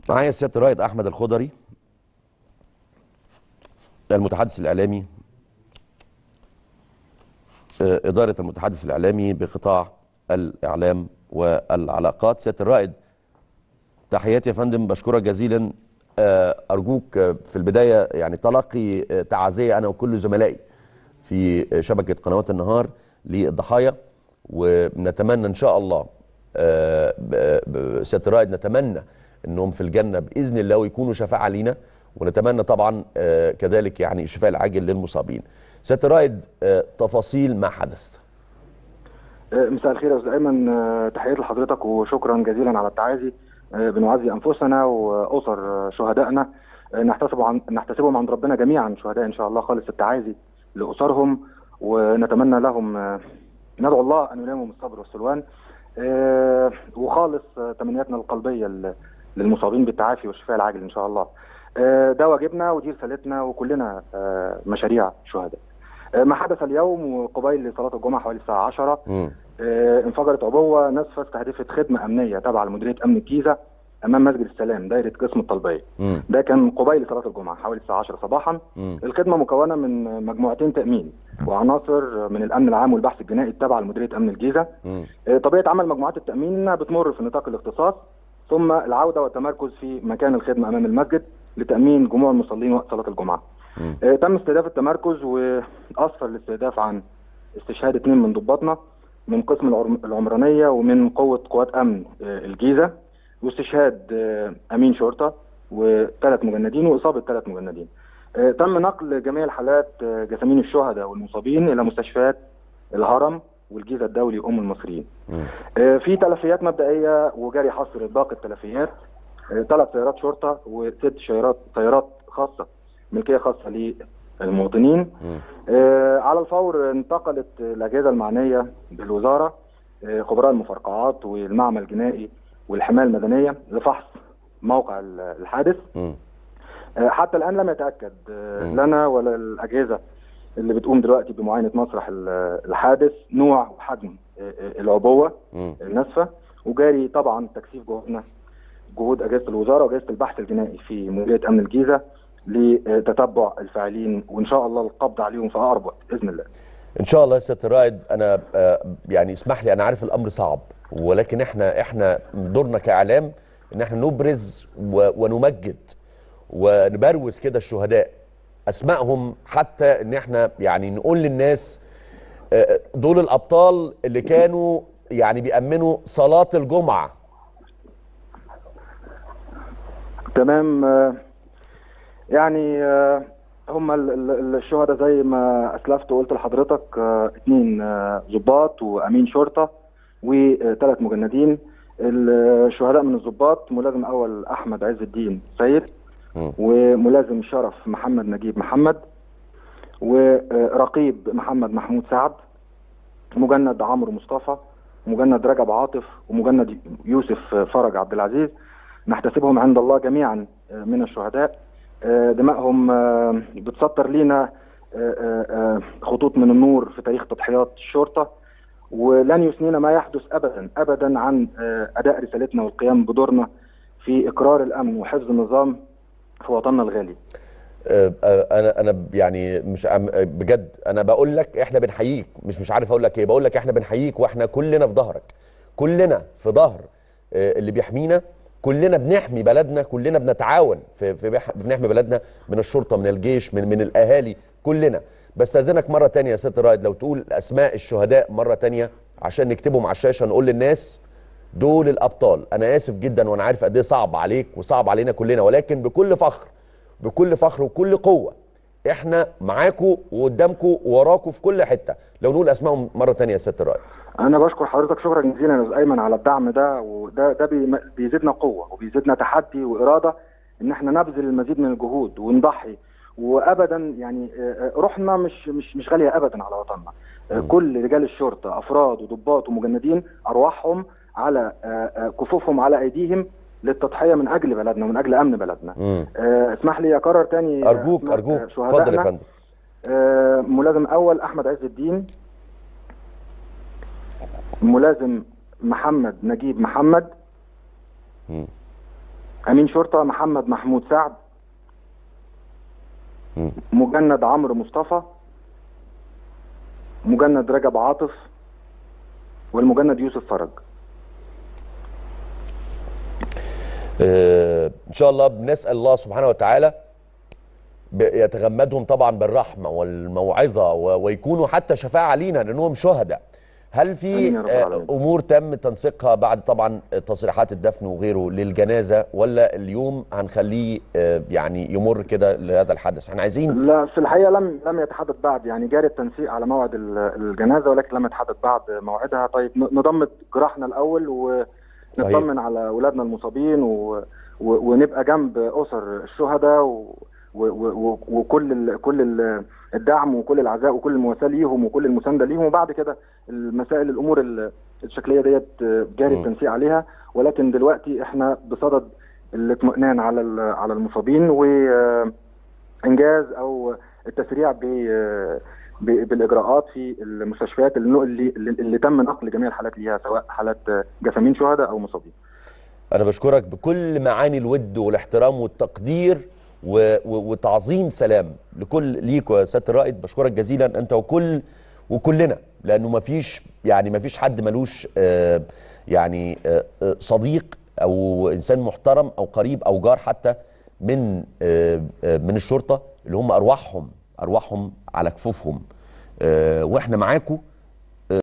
معايا سياده الرائد احمد الخضري المتحدث الاعلامي آه، اداره المتحدث الاعلامي بقطاع الاعلام والعلاقات سياده الرائد تحياتي يا فندم بشكرك جزيلا آه، ارجوك آه، في البدايه يعني تلقي آه، تعازيه انا وكل زملائي في آه، شبكه قنوات النهار للضحايا ونتمنى ان شاء الله آه، ب- ب- سياده الرائد نتمنى انهم في الجنه باذن الله ويكونوا شفاعه لينا ونتمنى طبعا آه، كذلك يعني الشفاء العاجل للمصابين. سياده الرائد آه، تفاصيل ما حدث. مساء الخير يا استاذ ايمن آه، تحياتي لحضرتك وشكرا جزيلا على التعازي آه، بنعزي انفسنا واسر آه، شهدائنا آه، نحتسب عن نحتسبهم عند ربنا جميعا شهداء ان شاء الله خالص التعازي لاسرهم ونتمنى لهم آه، ندعو الله ان يلهمهم الصبر والسلوان آه، وخالص آه، تمنياتنا القلبيه ل- للمصابين بالتعافي والشفاء العاجل ان شاء الله آه، ده واجبنا ودي رسالتنا وكلنا آه، مشاريع شهداء آه، ما حدث اليوم قبيل صلاه الجمعه حوالي الساعه 10 مم. آه، انفجرت عبوه ناسفه استهدفت خدمه امنيه تابعه لمديريه امن الجيزه امام مسجد السلام دايره قسم الطلبيه مم. ده كان قبيل صلاه الجمعه حوالي الساعه 10 صباحا مم. الخدمه مكونه من مجموعتين تامين وعناصر من الامن العام والبحث الجنائي التابعه لمديريه امن الجيزه مم. آه، طبيعه عمل مجموعات التامين انها بتمر في نطاق الاختصاص ثم العوده والتمركز في مكان الخدمه امام المسجد لتامين جموع المصلين وقت صلاه الجمعه مم. آه، تم استهداف التمركز واسفر الاستهداف عن استشهاد اثنين من ضباطنا من قسم العرم- العمرانيه ومن قوه قوات امن آه، الجيزه واستشهاد آه، امين شرطه وثلاث مجندين واصابه ثلاث مجندين. آه، تم نقل جميع الحالات آه، جثامين الشهداء والمصابين الى مستشفيات الهرم والجيزه الدولي ام المصريين. مم. آه، في تلفيات مبدئيه وجاري حصر باقي التلفيات ثلاث سيارات شرطه وست سيارات سيارات خاصه ملكيه خاصه للمواطنين مم. آه، على الفور انتقلت الاجهزه المعنيه بالوزاره آه، خبراء المفرقعات والمعمل الجنائي والحمايه المدنيه لفحص موقع ال- الحادث مم. آه، حتى الان لم يتاكد آه، مم. لنا ولا الاجهزه اللي بتقوم دلوقتي بمعاينه مسرح ال- الحادث نوع وحجم آه، آه، العبوه مم. الناسفه وجاري طبعا تكثيف جهودنا جهود اجهزه الوزاره واجهزه البحث الجنائي في مديريه امن الجيزه لتتبع الفاعلين وان شاء الله القبض عليهم في اقرب وقت باذن الله. ان شاء الله يا سياده الرائد انا آه، يعني اسمح لي انا عارف الامر صعب ولكن احنا احنا دورنا كاعلام ان احنا نبرز و- ونمجد ونبروز كده الشهداء اسمائهم حتى ان احنا يعني نقول للناس آه، دول الابطال اللي كانوا يعني بيأمنوا صلاة الجمعة تمام آه، يعني آه، هم ال- ال- الشهداء زي ما اسلفت وقلت لحضرتك آه، اثنين آه، ضباط وامين شرطه وثلاث مجندين الشهداء من الضباط ملازم اول احمد عز الدين سيد مم. وملازم شرف محمد نجيب محمد ورقيب محمد محمود سعد مجند عمرو مصطفى مجند رجب عاطف ومجند يوسف فرج عبد العزيز نحتسبهم عند الله جميعا من الشهداء دمائهم بتسطر لينا خطوط من النور في تاريخ تضحيات الشرطه ولن يثنينا ما يحدث ابدا ابدا عن اداء رسالتنا والقيام بدورنا في اقرار الامن وحفظ النظام في وطننا الغالي. آه، آه، انا انا يعني مش عم- آه، بجد انا بقول لك احنا بنحييك مش مش عارف اقول لك ايه بقول لك احنا بنحييك واحنا كلنا في ظهرك كلنا في ظهر آه، اللي بيحمينا كلنا بنحمي بلدنا كلنا بنتعاون في, في بح- بنحمي بلدنا من الشرطه من الجيش من من الاهالي كلنا بس اذنك مره تانية يا ست رائد لو تقول اسماء الشهداء مره تانية عشان نكتبهم على الشاشه نقول للناس دول الابطال انا اسف جدا وانا عارف قد ايه صعب عليك وصعب علينا كلنا ولكن بكل فخر بكل فخر وكل قوه احنا معاكم وقدامكم ووراكم في كل حته لو نقول اسمائهم مره تانية يا ست الرائد انا بشكر حضرتك شكرا جزيلا يا استاذ ايمن على الدعم ده وده ده بي- بيزيدنا قوه وبيزيدنا تحدي واراده ان احنا نبذل المزيد من الجهود ونضحي وابدا يعني آه، آه، روحنا مش مش مش غاليه ابدا على وطننا آه، كل رجال الشرطه افراد وضباط ومجندين ارواحهم على آه، آه، كفوفهم على ايديهم للتضحيه من اجل بلدنا ومن اجل امن بلدنا مم. آه، اسمح لي اكرر تاني ارجوك أسماء، ارجوك آه، اتفضل يا شهدائنا. فندم آه، ملازم اول احمد عز الدين ملازم محمد نجيب محمد مم. امين شرطه محمد محمود سعد مم. مجند عمرو مصطفى مجند رجب عاطف والمجند يوسف فرج آه، ان شاء الله بنسال الله سبحانه وتعالى ب- يتغمدهم طبعا بالرحمه والموعظه و- ويكونوا حتى شفاعه لينا لانهم شهداء هل في آمين يا رب آه، العالمين. امور تم تنسيقها بعد طبعا تصريحات الدفن وغيره للجنازه ولا اليوم هنخليه آه، يعني يمر كده لهذا الحدث احنا عايزين لا في الحقيقه لم لم يتحدث بعد يعني جاري التنسيق على موعد ال- الجنازه ولكن لم يتحدث بعد موعدها طيب ن- نضمد جراحنا الاول ونطمن على اولادنا المصابين و و ونبقى جنب اسر الشهداء و و و وكل ال كل ال الدعم وكل العزاء وكل المواساه ليهم وكل المسانده ليهم وبعد كده المسائل الامور ال- الشكليه ديت جاري م. التنسيق عليها ولكن دلوقتي احنا بصدد الاطمئنان على ال- على المصابين و انجاز او التسريع ب- ب- بالاجراءات في المستشفيات اللي, اللي, اللي تم نقل جميع الحالات ليها سواء حالات جثامين شهداء او مصابين. انا بشكرك بكل معاني الود والاحترام والتقدير و... و... وتعظيم سلام لكل ليك يا سياده الرائد بشكرك جزيلا انت وكل وكلنا لانه ما فيش يعني ما فيش حد ملوش آه يعني آه آه، صديق او انسان محترم او قريب او جار حتى من آه آه من الشرطه اللي هم ارواحهم ارواحهم على كفوفهم آه واحنا معاكم